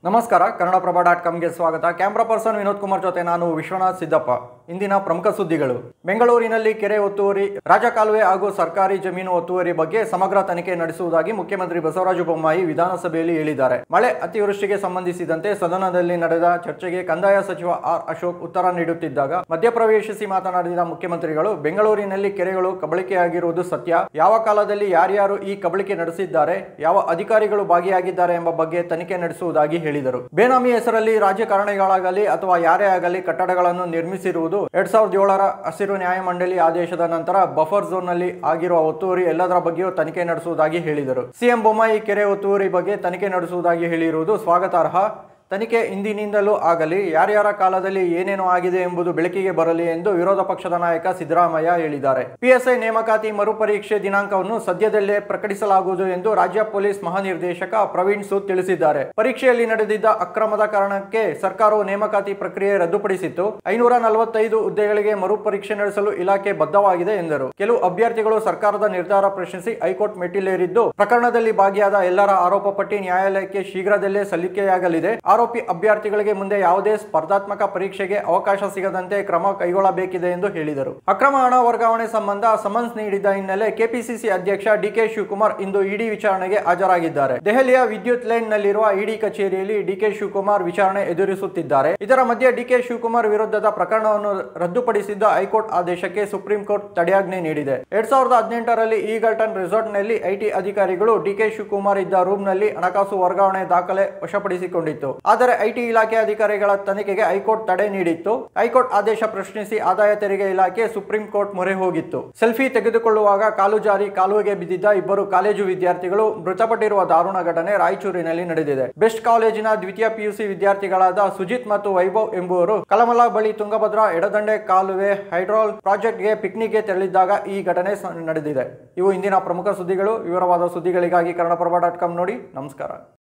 ನಮಸ್ಕಾರ ಕನ್ನಡಪ್ರಭ ಡಾಟ್ ಕಾಮ್ಗೆ ಸ್ವಾಗತ camera person Vinod Kumar ಜೊತೆ ನಾನು ವಿಶ್ವನಾಥ್ ಸಿದ್ದಪ್ಪ ಇಂದಿನ ಪ್ರಮುಖ ಸುದ್ದಿಗಳು ಬೆಂಗಳೂರಿನಲ್ಲಿ ಕೆರೆ ಒತ್ತುವರಿ ರಾಜಕಾಲುವೆ ಹಾಗೂ ಸರ್ಕಾರಿ ಜಮೀನು ಒತ್ತುವರಿ ಬಗ್ಗೆ ಸಮಗ್ರ ತನಿಖೆ ನಡೆಸುವುದಾಗಿ ಮುಖ್ಯಮಂತ್ರಿ ಬಸವರಾಜ ಬೊಮ್ಮಾಯಿ ವಿಧಾನಸಭೆಯಲ್ಲಿ ಹೇಳಿದ್ದಾರೆ ಮಳೆ ಅತಿವೃಷ್ಟಿಗೆ ಸಂಬಂಧಿಸಿದಂತೆ ಸದನದಲ್ಲಿ ನಡೆದ ಚರ್ಚೆಗೆ ಕಂದಾಯ ಸಚಿವ ಆರ್ ಅಶೋಕ್ ಉತ್ತರ ನೀಡುತ್ತಿದ್ದಾಗ ಮಧ್ಯಪ್ರವೇಶಿಸಿ ಮಾತನಾಡಿದ ಮುಖ್ಯಮಂತ್ರಿಗಳು ಬೆಂಗಳೂರಿನಲ್ಲಿ ಕೆರೆಗಳು ಕಬಳಿಕೆಯಾಗಿರುವುದು ಸತ್ಯ ಯಾವ ಕಾಲದಲ್ಲಿ ಯಾರ್ಯಾರು ಈ ಕಬಳಿಕೆ ನಡೆಸಿದ್ದಾರೆ ಯಾವ ಅಧಿಕಾರಿಗಳು ಭಾಗಿಯಾಗಿದ್ದಾರೆ ಎಂಬ ಬಗ್ಗೆ ತನಿಖೆ ನಡೆಸುವುದಾಗಿ ಹೇಳಿದರು ಬೇನಾಮಿ ಹೆಸರಲ್ಲಿ ರಾಜಕಾರಣಿಗಳಾಗಲಿ ಅಥವಾ ಯಾರೇ ಆಗಲಿ ಕಟ್ಟಡಗಳನ್ನು ನಿರ್ಮಿಸಿರುವುದು ಎರಡ್ ಸಾವಿರದ ಏಳರ ಹಸಿರು ನ್ಯಾಯಮಂಡಳಿ ಆದೇಶದ ನಂತರ ಬಫರ್ ಝೋನ್ ನಲ್ಲಿ ಆಗಿರುವ ಒತ್ತುವರಿ ಎಲ್ಲದರ ಬಗ್ಗೆಯೂ ತನಿಖೆ ನಡೆಸುವುದಾಗಿ ಹೇಳಿದರು ಸಿಎಂ ಬೊಮ್ಮಾಯಿ ಕೆರೆ ಒತ್ತುವರಿ ಬಗ್ಗೆ ತನಿಖೆ ನಡೆಸುವುದಾಗಿ ಹೇಳಿರುವುದು ಸ್ವಾಗತಾರ್ಹ ತನಿಖೆ ಇಂದಿನಿಂದಲೂ ಆಗಲಿ ಯಾರ್ಯಾರ ಕಾಲದಲ್ಲಿ ಏನೇನು ಆಗಿದೆ ಎಂಬುದು ಬೆಳಕಿಗೆ ಬರಲಿ ಎಂದು ವಿರೋಧ ಪಕ್ಷದ ನಾಯಕ ಸಿದ್ದರಾಮಯ್ಯ ಹೇಳಿದ್ದಾರೆ ಪಿಎಸ್ಐ ನೇಮಕಾತಿ ಮರುಪರೀಕ್ಷೆ ದಿನಾಂಕವನ್ನು ಸದ್ಯದಲ್ಲೇ ಪ್ರಕಟಿಸಲಾಗುವುದು ಎಂದು ರಾಜ್ಯ ಪೊಲೀಸ್ ಮಹಾನಿರ್ದೇಶಕ ಪ್ರವೀಣ್ ಸೂದ್ ತಿಳಿಸಿದ್ದಾರೆ ಪರೀಕ್ಷೆಯಲ್ಲಿ ನಡೆದಿದ್ದ ಅಕ್ರಮದ ಕಾರಣಕ್ಕೆ ಸರ್ಕಾರವು ನೇಮಕಾತಿ ಪ್ರಕ್ರಿಯೆ ರದ್ದುಪಡಿಸಿತ್ತು ಐನೂರ ನಲವತ್ತೈದು ಹುದ್ದೆಗಳಿಗೆ ಮರುಪರೀಕ್ಷೆ ನಡೆಸಲು ಇಲಾಖೆ ಬದ್ಧವಾಗಿದೆ ಎಂದರು ಕೆಲವು ಅಭ್ಯರ್ಥಿಗಳು ಸರ್ಕಾರದ ನಿರ್ಧಾರ ಪ್ರಶ್ನಿಸಿ ಹೈಕೋರ್ಟ್ ಮೆಟ್ಟಿಲೇರಿದ್ದು ಪ್ರಕರಣದಲ್ಲಿ ಭಾಗಿಯಾದ ಎಲ್ಲರ ಆರೋಪ ಪಟ್ಟಿ ನ್ಯಾಯಾಲಯಕ್ಕೆ ಶೀಘ್ರದಲ್ಲೇ ಸಲ್ಲಿಕೆಯಾಗಲಿದೆ ಆರೋಪಿ ಅಭ್ಯರ್ಥಿಗಳಿಗೆ ಮುಂದೆ ಯಾವುದೇ ಸ್ಪರ್ಧಾತ್ಮಕ ಪರೀಕ್ಷೆಗೆ ಅವಕಾಶ ಸಿಗದಂತೆ ಕ್ರಮ ಕೈಗೊಳ್ಳಬೇಕಿದೆ ಎಂದು ಹೇಳಿದರು ಅಕ್ರಮ ಹಣ ವರ್ಗಾವಣೆ ಸಂಬಂಧ ಸಮನ್ಸ್ ನೀಡಿದ ಹಿನ್ನೆಲೆ ಕೆಪಿಸಿಸಿ ಅಧ್ಯಕ್ಷ ಡಿಕೆ ಶಿವಕುಮಾರ್ ಇಂದು ಇಡಿ ವಿಚಾರಣೆಗೆ ಹಾಜರಾಗಿದ್ದಾರೆ ದೆಹಲಿಯ ವಿದ್ಯುತ್ ಲೈನ್ ನಲ್ಲಿರುವ ಇಡಿ ಕಚೇರಿಯಲ್ಲಿ ಡಿಕೆ ಶಿವಕುಮಾರ್ ವಿಚಾರಣೆ ಎದುರಿಸುತ್ತಿದ್ದಾರೆ ಇದರ ಮಧ್ಯೆ ಡಿಕೆ ಶಿವಕುಮಾರ್ ವಿರುದ್ಧದ ಪ್ರಕರಣವನ್ನು ರದ್ದುಪಡಿಸಿದ್ದ ಹೈಕೋರ್ಟ್ ಆದೇಶಕ್ಕೆ ಸುಪ್ರೀಂ ಕೋರ್ಟ್ ತಡೆಯಾಜ್ಞೆ ನೀಡಿದೆ ಎರಡ್ ಸಾವಿರದ ಹದಿನೆಂಟರಲ್ಲಿ ಈಗಲ್ಟನ್ ರೆಸಾರ್ಟ್ನಲ್ಲಿ ಐಟಿ ಅಧಿಕಾರಿಗಳು ಡಿಕೆ ಶಿವಕುಮಾರ್ ಇದ್ದ ರೂಮ್ನಲ್ಲಿ ಹಣಕಾಸು ವರ್ಗಾವಣೆ ದಾಖಲೆ ವಶಪಡಿಸಿಕೊಂಡಿತ್ತು ಆದರೆ ಐಟಿ ಇಲಾಖೆ ಅಧಿಕಾರಿಗಳ ತನಿಖೆಗೆ ಹೈಕೋರ್ಟ್ ತಡೆ ನೀಡಿತ್ತು ಹೈಕೋರ್ಟ್ ಆದೇಶ ಪ್ರಶ್ನಿಸಿ ಆದಾಯ ತೆರಿಗೆ ಇಲಾಖೆ ಸುಪ್ರೀಂ ಕೋರ್ಟ್ ಮೊರೆ ಹೋಗಿತ್ತು ಸೆಲ್ಫಿ ತೆಗೆದುಕೊಳ್ಳುವಾಗ ಕಾಲು ಜಾರಿ ಕಾಲುವೆಗೆ ಬಿದ್ದಿದ್ದ ಇಬ್ಬರು ಕಾಲೇಜು ವಿದ್ಯಾರ್ಥಿಗಳು ಮೃತಪಟ್ಟಿರುವ ದಾರುಣ ಘಟನೆ ರಾಯಚೂರಿನಲ್ಲಿ ನಡೆದಿದೆ ಬೆಸ್ಟ್ ಕಾಲೇಜಿನ ದ್ವಿತೀಯ ಪಿಯುಸಿ ವಿದ್ಯಾರ್ಥಿಗಳಾದ ಸುಜಿತ್ ಮತ್ತು ವೈಭವ್ ಎಂಬುವರು ಕಲಮಲ ಬಳಿ ತುಂಗಭದ್ರಾ ಎಡದಂಡೆ ಕಾಲುವೆ ಹೈಡ್ರಾಲ್ ಪ್ರಾಜೆಕ್ಟ್ಗೆ ಪಿಕ್ನಿಕ್ಗೆ ತೆರಳಿದ್ದಾಗ ಈ ಘಟನೆ ಸ- ನಡೆದಿದೆ ಇವು ಇಂದಿನ ಪ್ರಮುಖ ಸುದ್ದಿಗಳು ವಿವರವಾದ ಸುದ್ದಿಗಳಿಗಾಗಿ ಕನ್ನಡಪ್ರಭ ಡಾಟ್ ಕಾಮ್ ನೋಡಿ ನಮಸ್ಕಾರ